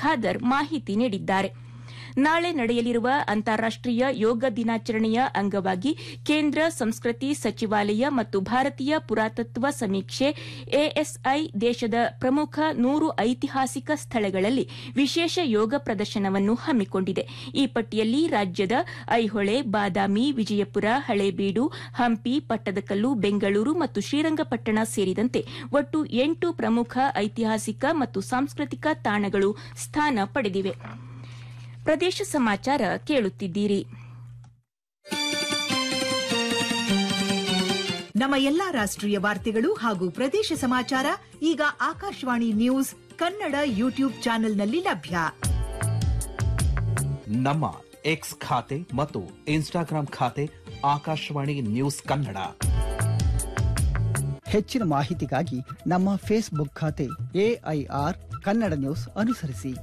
ಖಾದರ್ ಮಾಹಿತಿ ನೀಡಿದ್ದಾರೆ ನಾಳೆ ನಡೆಯಲಿರುವ ಅಂತಾರಾಷ್ಟೀಯ ಯೋಗ ದಿನಾಚರಣೆಯ ಅಂಗವಾಗಿ ಕೇಂದ್ರ ಸಂಸ್ಕೃತಿ ಸಚಿವಾಲಯ ಮತ್ತು ಭಾರತೀಯ ಪುರಾತತ್ವ ಸಮೀಕ್ಷೆ ಎಎಸ್ಐ ದೇಶದ ಪ್ರಮುಖ ನೂರು ಐತಿಹಾಸಿಕ ಸ್ಥಳಗಳಲ್ಲಿ ವಿಶೇಷ ಯೋಗ ಪ್ರದರ್ಶನವನ್ನು ಹಮ್ಮಿಕೊಂಡಿದೆ ಈ ಪಟ್ಟಿಯಲ್ಲಿ ರಾಜ್ಯದ ಐಹೊಳೆ ಬಾದಾಮಿ ವಿಜಯಪುರ ಹಳೇಬೀಡು ಹಂಪಿ ಪಟ್ಟದಕಲ್ಲು ಬೆಂಗಳೂರು ಮತ್ತು ಶ್ರೀರಂಗಪಟ್ಟಣ ಸೇರಿದಂತೆ ಒಟ್ಟು ಎಂಟು ಪ್ರಮುಖ ಐತಿಹಾಸಿಕ ಮತ್ತು ಸಾಂಸ್ಕೃತಿಕ ತಾಣಗಳು ಸ್ಥಾನ ಪಡೆದಿವೆ ಪ್ರದೇಶ ಸಮಾಚಾರ ಕೇಳುತ್ತಿದ್ದೀರಿ ನಮ್ಮ ಎಲ್ಲಾ ರಾಷ್ಟ್ರೀಯ ವಾರ್ತೆಗಳು ಹಾಗೂ ಪ್ರದೇಶ ಸಮಾಚಾರ ಈಗ ಆಕಾಶವಾಣಿ ನ್ಯೂಸ್ ಕನ್ನಡ ಯೂಟ್ಯೂಬ್ ಚಾನೆಲ್ನಲ್ಲಿ ಲಭ್ಯ ನಮ್ಮ ಎಕ್ಸ್ ಖಾತೆ ಮತ್ತು ಇನ್ಸ್ಟಾಗ್ರಾಂ ಖಾತೆ ಆಕಾಶವಾಣಿ ನ್ಯೂಸ್ ಕನ್ನಡ ಹೆಚ್ಚಿನ ಮಾಹಿತಿಗಾಗಿ ನಮ್ಮ ಫೇಸ್ಬುಕ್ ಖಾತೆ ಎಐಆರ್ ಕನ್ನಡ ನ್ಯೂಸ್ ಅನುಸರಿಸಿ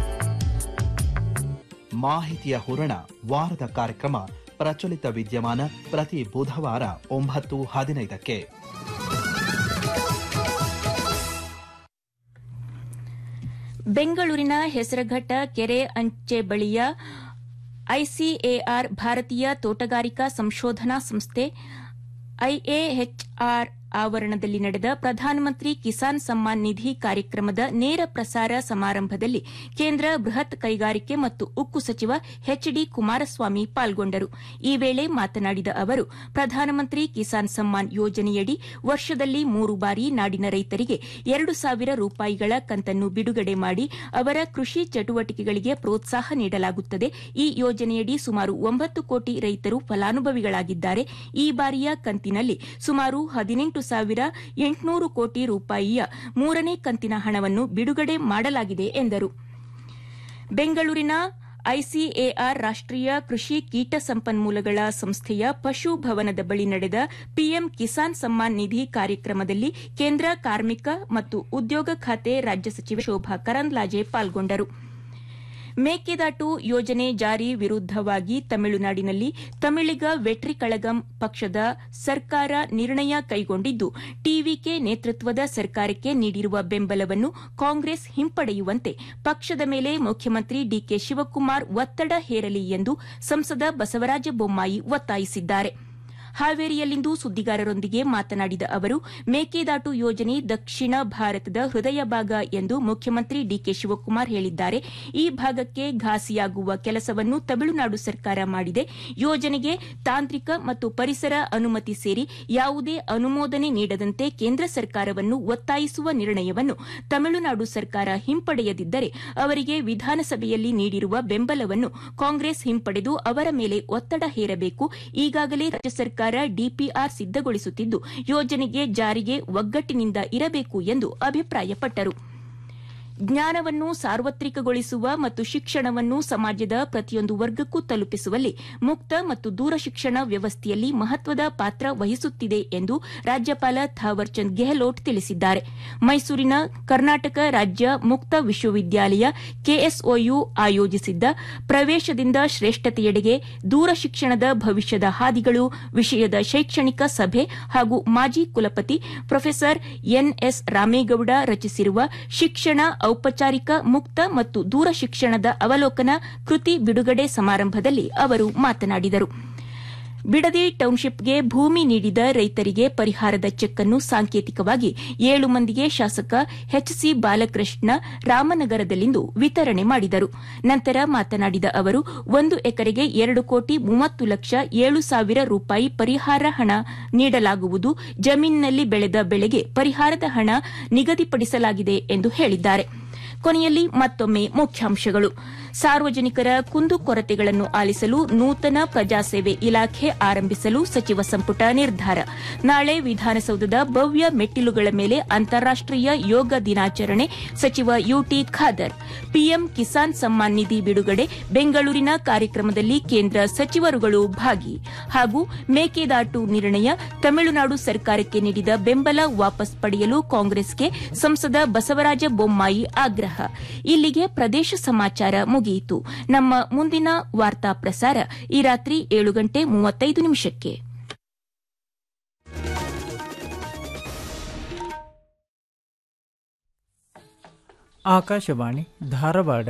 ಮಾಹಿತಿಯ ಹೂರಣ ವಾರದ ಕಾರ್ಯಕ್ರಮ ಪ್ರಚಲಿತ ವಿದ್ಯಮಾನ ಪ್ರತಿ ಬುಧವಾರ ಒಂಬತ್ತು ಹದಿನೈದಕ್ಕೆ ಬೆಂಗಳೂರಿನ ಹೆಸರಘಟ್ಟ ಕೆರೆ ಅಂಚೆ ಬಳಿಯ ಐಸಿಎಆರ್ ಭಾರತೀಯ ತೋಟಗಾರಿಕಾ ಸಂಶೋಧನಾ ಸಂಸ್ಥೆ ಐಎಎಚ್ಆರ್ ಆವರಣದಲ್ಲಿ ನಡೆದ ಪ್ರಧಾನಮಂತ್ರಿ ಕಿಸಾನ್ ಸಮ್ಮಾನ್ ನಿಧಿ ಕಾರ್ಯಕ್ರಮದ ನೇರ ಪ್ರಸಾರ ಸಮಾರಂಭದಲ್ಲಿ ಕೇಂದ್ರ ಬೃಹತ್ ಕೈಗಾರಿಕೆ ಮತ್ತು ಉಕ್ಕು ಸಚಿವ ಎಚ್ ಡಿ ಕುಮಾರಸ್ವಾಮಿ ಪಾಲ್ಗೊಂಡರು ಈ ವೇಳೆ ಮಾತನಾಡಿದ ಅವರು ಪ್ರಧಾನಮಂತ್ರಿ ಕಿಸಾನ್ ಸಮ್ಮಾನ್ ಯೋಜನೆಯಡಿ ವರ್ಷದಲ್ಲಿ ಮೂರು ಬಾರಿ ನಾಡಿನ ರೈತರಿಗೆ ಎರಡು ಸಾವಿರ ರೂಪಾಯಿಗಳ ಕಂತನ್ನು ಬಿಡುಗಡೆ ಮಾಡಿ ಅವರ ಕೃಷಿ ಚಟುವಟಿಕೆಗಳಿಗೆ ಪ್ರೋತ್ಸಾಹ ನೀಡಲಾಗುತ್ತದೆ ಈ ಯೋಜನೆಯಡಿ ಸುಮಾರು ಒಂಬತ್ತು ಕೋಟಿ ರೈತರು ಫಲಾನುಭವಿಗಳಾಗಿದ್ದಾರೆ ಈ ಬಾರಿಯ ಕಂತಿನಲ್ಲಿ ಸುಮಾರು ಹದಿನೆಂಟು ಸಾವಿರ ಎಂಟುನೂರು ಕೋಟಿ ರೂಪಾಯಿಯ ಮೂರನೇ ಕಂತಿನ ಹಣವನ್ನು ಬಿಡುಗಡೆ ಮಾಡಲಾಗಿದೆ ಎಂದರು ಬೆಂಗಳೂರಿನ ಐಸಿಎಆರ್ ರಾಷ್ಟೀಯ ಕೃಷಿ ಕೀಟ ಸಂಪನ್ಮೂಲಗಳ ಸಂಸ್ಥೆಯ ಪಶು ಭವನದ ಬಳಿ ನಡೆದ ಪಿಎಂ ಕಿಸಾನ್ ಸಮ್ಮಾನ್ ನಿಧಿ ಕಾರ್ಯಕ್ರಮದಲ್ಲಿ ಕೇಂದ್ರ ಕಾರ್ಮಿಕ ಮತ್ತು ಉದ್ಯೋಗ ಖಾತೆ ರಾಜ್ಯ ಸಚಿವೆ ಶೋಭಾ ಕರಂದ್ಲಾಜೆ ಪಾಲ್ಗೊಂಡರು ಮೇಕೆದಾಟು ಯೋಜನೆ ಜಾರಿ ವಿರುದ್ದವಾಗಿ ತಮಿಳುನಾಡಿನಲ್ಲಿ ತಮಿಳಿಗ ವೆಟ್ರಿ ಕಳಗಂ ಪಕ್ಷದ ಸರ್ಕಾರ ನಿರ್ಣಯ ಕೈಗೊಂಡಿದ್ದು ಟಿವಿಕೆ ನೇತೃತ್ವದ ಸರ್ಕಾರಕ್ಕೆ ನೀಡಿರುವ ಬೆಂಬಲವನ್ನು ಕಾಂಗ್ರೆಸ್ ಹಿಂಪಡೆಯುವಂತೆ ಪಕ್ಷದ ಮೇಲೆ ಮುಖ್ಯಮಂತ್ರಿ ಡಿಕೆ ಶಿವಕುಮಾರ್ ಒತ್ತಡ ಹೇರಲಿ ಎಂದು ಸಂಸದ ಬಸವರಾಜ ಬೊಮ್ಮಾಯಿ ಒತ್ತಾಯಿಸಿದ್ದಾರೆ ಹಾವೇರಿಯಲ್ಲಿಂದು ಸುದ್ದಿಗಾರರೊಂದಿಗೆ ಮಾತನಾಡಿದ ಅವರು ಮೇಕೆದಾಟು ಯೋಜನೆ ದಕ್ಷಿಣ ಭಾರತದ ಹೃದಯ ಭಾಗ ಎಂದು ಮುಖ್ಯಮಂತ್ರಿ ಡಿಕೆ ಶಿವಕುಮಾರ್ ಹೇಳಿದ್ದಾರೆ ಈ ಭಾಗಕ್ಕೆ ಘಾಸಿಯಾಗುವ ಕೆಲಸವನ್ನು ತಮಿಳುನಾಡು ಸರ್ಕಾರ ಮಾಡಿದೆ ಯೋಜನೆಗೆ ತಾಂತ್ರಿಕ ಮತ್ತು ಪರಿಸರ ಅನುಮತಿ ಸೇರಿ ಯಾವುದೇ ಅನುಮೋದನೆ ನೀಡದಂತೆ ಕೇಂದ್ರ ಸರ್ಕಾರವನ್ನು ಒತ್ತಾಯಿಸುವ ನಿರ್ಣಯವನ್ನು ತಮಿಳುನಾಡು ಸರ್ಕಾರ ಹಿಂಪಡೆಯದಿದ್ದರೆ ಅವರಿಗೆ ವಿಧಾನಸಭೆಯಲ್ಲಿ ನೀಡಿರುವ ಬೆಂಬಲವನ್ನು ಕಾಂಗ್ರೆಸ್ ಹಿಂಪಡೆದು ಅವರ ಮೇಲೆ ಒತ್ತಡ ಹೇರಬೇಕು ಈಗಾಗಲೇ ರಾಜ್ಯ ಸರ್ಕಾರ ಡಿಪಿಆರ್ ಸಿದ್ದಗೊಳಿಸುತ್ತಿದ್ದು ಯೋಜನೆಗೆ ಜಾರಿಗೆ ಒಗ್ಗಟ್ಟಿನಿಂದ ಇರಬೇಕು ಎಂದು ಅಭಿಪ್ರಾಯಪಟ್ಟರು ಜ್ಞಾನವನ್ನು ಸಾರ್ವತ್ರಿಕಗೊಳಿಸುವ ಮತ್ತು ಶಿಕ್ಷಣವನ್ನು ಸಮಾಜದ ಪ್ರತಿಯೊಂದು ವರ್ಗಕ್ಕೂ ತಲುಪಿಸುವಲ್ಲಿ ಮುಕ್ತ ಮತ್ತು ದೂರ ಶಿಕ್ಷಣ ವ್ಯವಸ್ಥೆಯಲ್ಲಿ ಮಹತ್ವದ ಪಾತ್ರ ವಹಿಸುತ್ತಿದೆ ಎಂದು ರಾಜ್ಯಪಾಲ ಥಾವರ್ಚಂದ್ ಗೆಹ್ಲೋಟ್ ತಿಳಿಸಿದ್ದಾರೆ ಮೈಸೂರಿನ ಕರ್ನಾಟಕ ರಾಜ್ಯ ಮುಕ್ತ ವಿಶ್ವವಿದ್ಯಾಲಯ ಕೆಎಸ್ಒಯು ಆಯೋಜಿಸಿದ್ದ ಪ್ರವೇಶದಿಂದ ಶ್ರೇಷ್ಠತೆಯೆಡೆಗೆ ದೂರ ಶಿಕ್ಷಣದ ಭವಿಷ್ಯದ ಹಾದಿಗಳು ವಿಷಯದ ಶೈಕ್ಷಣಿಕ ಸಭೆ ಹಾಗೂ ಮಾಜಿ ಕುಲಪತಿ ಪ್ರೊಫೆಸರ್ ಎನ್ಎಸ್ ರಾಮೇಗೌಡ ರಚಿಸಿರುವ ಶಿಕ್ಷಣ ಔಪಚಾರಿಕ ಮುಕ್ತ ಮತ್ತು ದೂರ ಶಿಕ್ಷಣದ ಅವಲೋಕನ ಕೃತಿ ಬಿಡುಗಡೆ ಸಮಾರಂಭದಲ್ಲಿ ಅವರು ಮಾತನಾಡಿದರು ಬಿಡದಿ ಟೌನ್ಶಿಪ್ಗೆ ಭೂಮಿ ನೀಡಿದ ರೈತರಿಗೆ ಪರಿಹಾರದ ಚೆಕ್ ಅನ್ನು ಸಾಂಕೇತಿಕವಾಗಿ ಏಳು ಮಂದಿಗೆ ಶಾಸಕ ಎಚ್ಸಿ ಬಾಲಕೃಷ್ಣ ರಾಮನಗರದಲ್ಲಿಂದು ವಿತರಣೆ ಮಾಡಿದರು ನಂತರ ಮಾತನಾಡಿದ ಅವರು ಒಂದು ಎಕರೆಗೆ ಎರಡು ಕೋಟಿ ಮೂವತ್ತು ಲಕ್ಷ ಏಳು ಸಾವಿರ ರೂಪಾಯಿ ಪರಿಹಾರ ಹಣ ನೀಡಲಾಗುವುದು ಜಮೀನಿನಲ್ಲಿ ಬೆಳೆದ ಬೆಳೆಗೆ ಪರಿಹಾರದ ಹಣ ನಿಗದಿಪಡಿಸಲಾಗಿದೆ ಎಂದು ಹೇಳಿದ್ದಾರೆ ಕೊನೆಯಲ್ಲಿ ಮತ್ತೊಮ್ಮೆ ಮುಖ್ಯಾಂಶಗಳು ಸಾರ್ವಜನಿಕರ ಕುಂದುಕೊರತೆಗಳನ್ನು ಆಲಿಸಲು ನೂತನ ಪ್ರಜಾಸೇವೆ ಇಲಾಖೆ ಆರಂಭಿಸಲು ಸಚಿವ ಸಂಪುಟ ನಿರ್ಧಾರ ನಾಳೆ ವಿಧಾನಸೌಧದ ಭವ್ಯ ಮೆಟ್ಟಿಲುಗಳ ಮೇಲೆ ಅಂತಾರಾಷ್ಟೀಯ ಯೋಗ ದಿನಾಚರಣೆ ಸಚಿವ ಯುಟಿ ಖಾದರ್ ಪಿಎಂ ಕಿಸಾನ್ ಸಮ್ಮಾನ್ ನಿಧಿ ಬಿಡುಗಡೆ ಬೆಂಗಳೂರಿನ ಕಾರ್ಯಕ್ರಮದಲ್ಲಿ ಕೇಂದ್ರ ಸಚಿವರುಗಳು ಭಾಗಿ ಹಾಗೂ ಮೇಕೆದಾಟು ನಿರ್ಣಯ ತಮಿಳುನಾಡು ಸರ್ಕಾರಕ್ಕೆ ನೀಡಿದ ಬೆಂಬಲ ವಾಪಸ್ ಪಡೆಯಲು ಕಾಂಗ್ರೆಸ್ಗೆ ಸಂಸದ ಬಸವರಾಜ ಬೊಮ್ಮಾಯಿ ಆಗ್ರಹ ಇಲ್ಲಿಗೆ ಪ್ರದೇಶ ಸಮಾಚಾರ ಮುಗಿಯಿತು ನಮ್ಮ ಮುಂದಿನ ವಾರ್ತಾ ಪ್ರಸಾರ ಈ ರಾತ್ರಿ ಏಳು ಗಂಟೆ ಮೂವತ್ತೈದು ನಿಮಿಷಕ್ಕೆ ಆಕಾಶವಾಣಿ ಧಾರವಾಡ